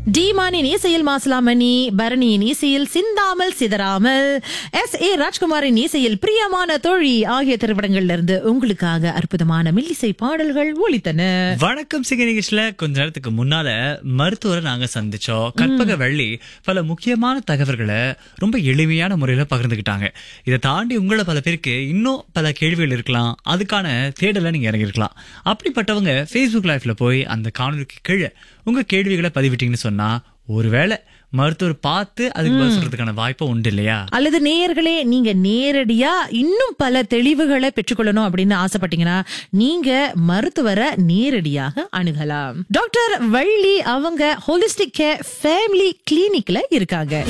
டீமானின் இசையில் மாசலாமணி பரணியின் இசையில் சிந்தாமல் சிதறாமல் எஸ் ஏ ராஜ்குமாரின் இசையில் பிரியமான தோழி ஆகிய திரைப்படங்கள்ல இருந்து உங்களுக்காக அற்புதமான மில்லிசை பாடல்கள் ஒலித்தன வணக்கம் சிங்க நிகழ்ச்சியில கொஞ்ச நேரத்துக்கு முன்னால மருத்துவரை நாங்க சந்திச்சோம் கற்பக வள்ளி பல முக்கியமான தகவல்களை ரொம்ப எளிமையான முறையில பகிர்ந்துகிட்டாங்க இதை தாண்டி உங்களை பல பேருக்கு இன்னும் பல கேள்விகள் இருக்கலாம் அதுக்கான தேடலை நீங்க இறங்கியிருக்கலாம் அப்படிப்பட்டவங்க ஃபேஸ்புக் லைஃப்ல போய் அந்த காணொலிக்கு கீழே உங்க கேள்விகளை பதிவிட்டீங்கன்னு சொன்னா ஒருவேளை மருத்துவர் பார்த்து அதுக்கு பதில் சொல்றதுக்கான வாய்ப்பு உண்டு இல்லையா அல்லது நேயர்களே நீங்க நேரடியா இன்னும் பல தெளிவுகளை பெற்றுக்கொள்ளணும் அப்படின்னு ஆசைப்பட்டீங்கன்னா நீங்க மருத்துவரை நேரடியாக அணுகலாம் டாக்டர் வள்ளி அவங்க ஹோலிஸ்டிக் கேர் ஃபேமிலி கிளினிக்ல இருக்காங்க